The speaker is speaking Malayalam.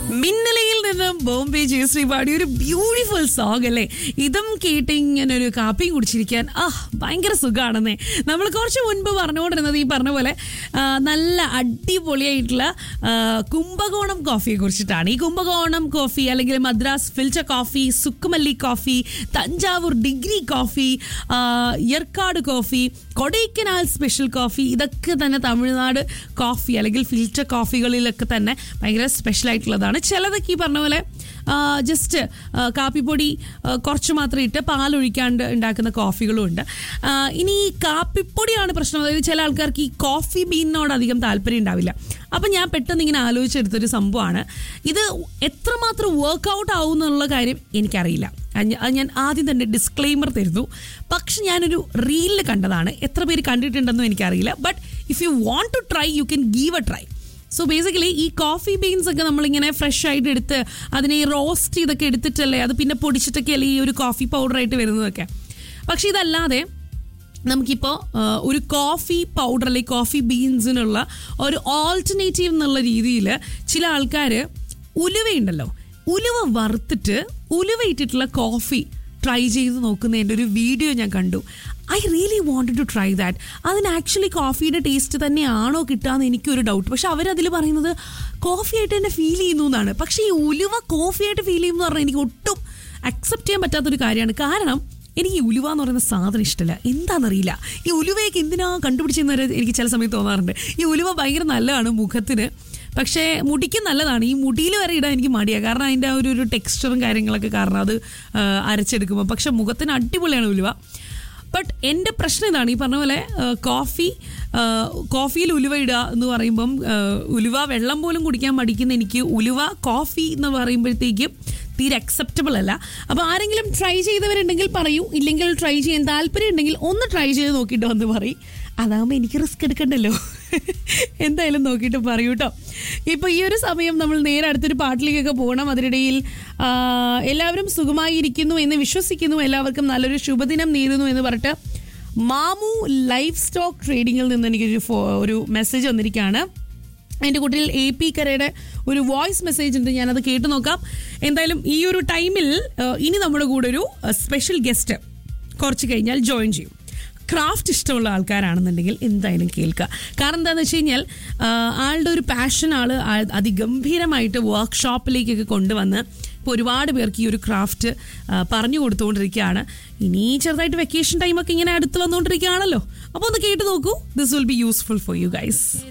മിന്നലയിൽ നിന്നും ബോംബെ ജയശ്രീ പാടി ഒരു ബ്യൂട്ടിഫുൾ സോങ് അല്ലേ ഇതും കേട്ട് ഇങ്ങനെ ഒരു കാപ്പിയും കുടിച്ചിരിക്കാൻ ആ ഭയങ്കര സുഖമാണെന്നേ നമ്മൾ കുറച്ച് മുൻപ് പറഞ്ഞുകൊണ്ടിരുന്നത് ഈ പറഞ്ഞ പോലെ ആ, നല്ല അടിപൊളിയായിട്ടുള്ള ആ, കുംഭകോണം കോഫിയെ കുറിച്ചിട്ടാണ് ഈ കുംഭകോണം കോഫി അല്ലെങ്കിൽ Madras filter coffee sukkumalli coffee Thanjavur degree coffee ആ, Yercaud coffee Kodaikanal special coffee ഇതൊക്കെ തന്നെ തമിഴ്നാട് കോഫി അല്ലെങ്കിൽ ഫിൽറ്റർ കോഫികളിലൊക്കെ തന്നെ ഭയങ്കര സ്പെഷ്യൽ ആയിട്ടുള്ളതാണ് ചിലതൊക്കെ ഈ പറഞ്ഞ പോലെ ജസ്റ്റ് കാപ്പിപ്പൊടി ആ, കുറച്ച് മാത്രം ഇട്ട് പാലൊഴിക്കാണ്ട് ഉണ്ടാക്കുന്ന കോഫികളും ഉണ്ട് ആ, ഇനി ഈ കാപ്പിപ്പൊടിയാണ് പ്രശ്നം അതായത് ചില ആൾക്കാർക്ക് ഈ കോഫി ബീനിനോട് അധികം താല്പര്യം ഉണ്ടാവില്ല അപ്പം ഞാൻ പെട്ടെന്ന് ഇങ്ങനെ ആലോചിച്ചെടുത്തൊരു സംഭവമാണ് ഇത് എത്രമാത്രം വർക്കൗട്ട് ആവും എന്നുള്ള കാര്യം എനിക്കറിയില്ല അത് ഞാൻ- അത് ഞാൻ ആദ്യം തന്നെ ഡിസ്ക്ലെയിമർ തരുന്നു പക്ഷെ ഞാനൊരു റീലിൽ കണ്ടതാണ് എത്ര പേര് കണ്ടിട്ടുണ്ടെന്നും എനിക്കറിയില്ല but if you want to try you can give a try so basically ഈ കോഫി ബീൻസ് ഒക്കെ നമ്മളിങ്ങനെ ഫ്രഷ് ആയിട്ട് എടുത്ത് അതിനെ ഈ റോസ്റ്റ് ചെയ്തൊക്കെ എടുത്തിട്ടല്ലേ അത് പിന്നെ പൊടിച്ചിട്ടൊക്കെ അല്ലേ ഈ ഒരു കോഫി പൗഡറായിട്ട് വരുന്നതൊക്കെ പക്ഷെ ഇതല്ലാതെ നമുക്കിപ്പോൾ ഒരു കോഫി പൗഡർ അല്ലെങ്കിൽ കോഫി ബീൻസിനുള്ള ഒരു ഓൾട്ടർനേറ്റീവ് എന്നുള്ള രീതിയിൽ ചില ആൾക്കാർ ഉലുവയുണ്ടല്ലോ ഉലുവ വറുത്തിട്ട് ഉലുവ ഇട്ടിട്ടുള്ള കോഫി ട്രൈ ചെയ്ത് നോക്കുന്നതിൻ്റെ ഒരു വീഡിയോ ഞാൻ കണ്ടു I really wanted to try that അതിന് ആക്ച്വലി കോഫിയുടെ ടേസ്റ്റ് തന്നെയാണോ കിട്ടാന്ന് എനിക്കൊരു ഡൗട്ട് പക്ഷെ അവരതിൽ പറയുന്നത് കോഫി ആയിട്ട് തന്നെ ഫീൽ ചെയ്യുന്നു എന്നാണ് പക്ഷേ ഈ ഉലുവ കോഫി ആയിട്ട് ഫീൽ ചെയ്യുമെന്ന് പറഞ്ഞാൽ എനിക്ക് ഒട്ടും അക്സെപ്റ്റ് ചെയ്യാൻ പറ്റാത്തൊരു കാര്യമാണ് കാരണം എനിക്ക് ഈ ഉലുവ എന്ന് പറയുന്ന സാധനം ഇഷ്ടമല്ല എന്താണെന്നറിയില്ല ഈ ഉലുവയൊക്കെ എന്തിനാ കണ്ടുപിടിച്ചെന്ന് വരെ എനിക്ക് ചില സമയത്ത് തോന്നാറുണ്ട് ഈ ഉലുവ ഭയങ്കര നല്ലതാണ് മുഖത്തിന് പക്ഷേ മുടിക്ക് നല്ലതാണ് ഈ മുടിയിൽ വരെ ഇടാൻ എനിക്ക് മടിയാണ് കാരണം അതിൻ്റെ ആ ഒരു ഒരു ടെക്സ്ചറും കാര്യങ്ങളൊക്കെ കാരണം അത് ആ, അരച്ചെടുക്കുമ്പോൾ പക്ഷെ മുഖത്തിന് അടിപൊളിയാണ് ഉലുവ ബട്ട് എൻ്റെ പ്രശ്നം ഇതാണ് ഈ പറഞ്ഞ പോലെ ആ, കോഫി ആ, കോഫിയിൽ ഉലുവ ഇടുക എന്ന് പറയുമ്പം ആ, ഉലുവ വെള്ളം പോലും കുടിക്കാൻ മടിക്കുന്ന എനിക്ക് ഉലുവ കോഫി എന്ന് പറയുമ്പോഴത്തേക്കും തീരെ അക്സെപ്റ്റബിൾ അല്ല അപ്പോൾ ആരെങ്കിലും ട്രൈ ചെയ്തവരുണ്ടെങ്കിൽ പറയൂ ഇല്ലെങ്കിൽ ട്രൈ ചെയ്യാൻ താല്പര്യം ഉണ്ടെങ്കിൽ ഒന്ന് ട്രൈ ചെയ്ത് നോക്കിയിട്ട് വന്ന് പറയും അതാകുമ്പോൾ എനിക്ക് റിസ്ക് എടുക്കണ്ടല്ലോ എന്തായാലും നോക്കിയിട്ട് പറയൂ കേട്ടോ ഇപ്പോൾ ഈ ഒരു സമയം നമ്മൾ നേരെ അടുത്തൊരു പാട്ടിലേക്കൊക്കെ പോകണം അതിനിടയിൽ ആ, എല്ലാവരും സുഖമായിരിക്കുന്നു എന്ന് വിശ്വസിക്കുന്നു എല്ലാവർക്കും നല്ലൊരു ശുഭദിനം നേരുന്നു എന്ന് പറഞ്ഞിട്ട് മാമു ലൈഫ് സ്റ്റോക്ക് ട്രേഡിങ്ങിൽ നിന്ന് എനിക്കൊരു ഫോ- ഒരു മെസ്സേജ് വന്നിരിക്കുകയാണ് എൻ്റെ കുട്ടിയിൽ എ പി കരയുടെ ഒരു വോയിസ് മെസ്സേജ് ഉണ്ട് ഞാനത് കേട്ടു നോക്കാം എന്തായാലും ഈ ഒരു ടൈമിൽ ആ, ഇനി നമ്മുടെ കൂടെ ഒരു സ്പെഷ്യൽ ഗസ്റ്റ് കുറച്ച് കഴിഞ്ഞാൽ ജോയിൻ ചെയ്യും ക്രാഫ്റ്റ് ഇഷ്ടമുള്ള ആൾക്കാരാണെന്നുണ്ടെങ്കിൽ എന്തായാലും കേൾക്കുക കാരണം എന്താണെന്ന് വെച്ച് കഴിഞ്ഞാൽ ആ, ആളുടെ ഒരു പാഷൻ ആള് ആ- അതിഗംഭീരമായിട്ട് വർക്ക്ഷോപ്പിലേക്കൊക്കെ കൊണ്ടുവന്ന് ഇപ്പോൾ ഒരുപാട് പേർക്ക് ഈ ഒരു ക്രാഫ്റ്റ് ആ, പറഞ്ഞു കൊടുത്തുകൊണ്ടിരിക്കുകയാണ് ഇനി ചെറുതായിട്ട് വെക്കേഷൻ ടൈമൊക്കെ ഇങ്ങനെ അടുത്ത് വന്നുകൊണ്ടിരിക്കുകയാണല്ലോ അപ്പോൾ ഒന്ന് കേട്ട് നോക്കൂ this will be useful for you guys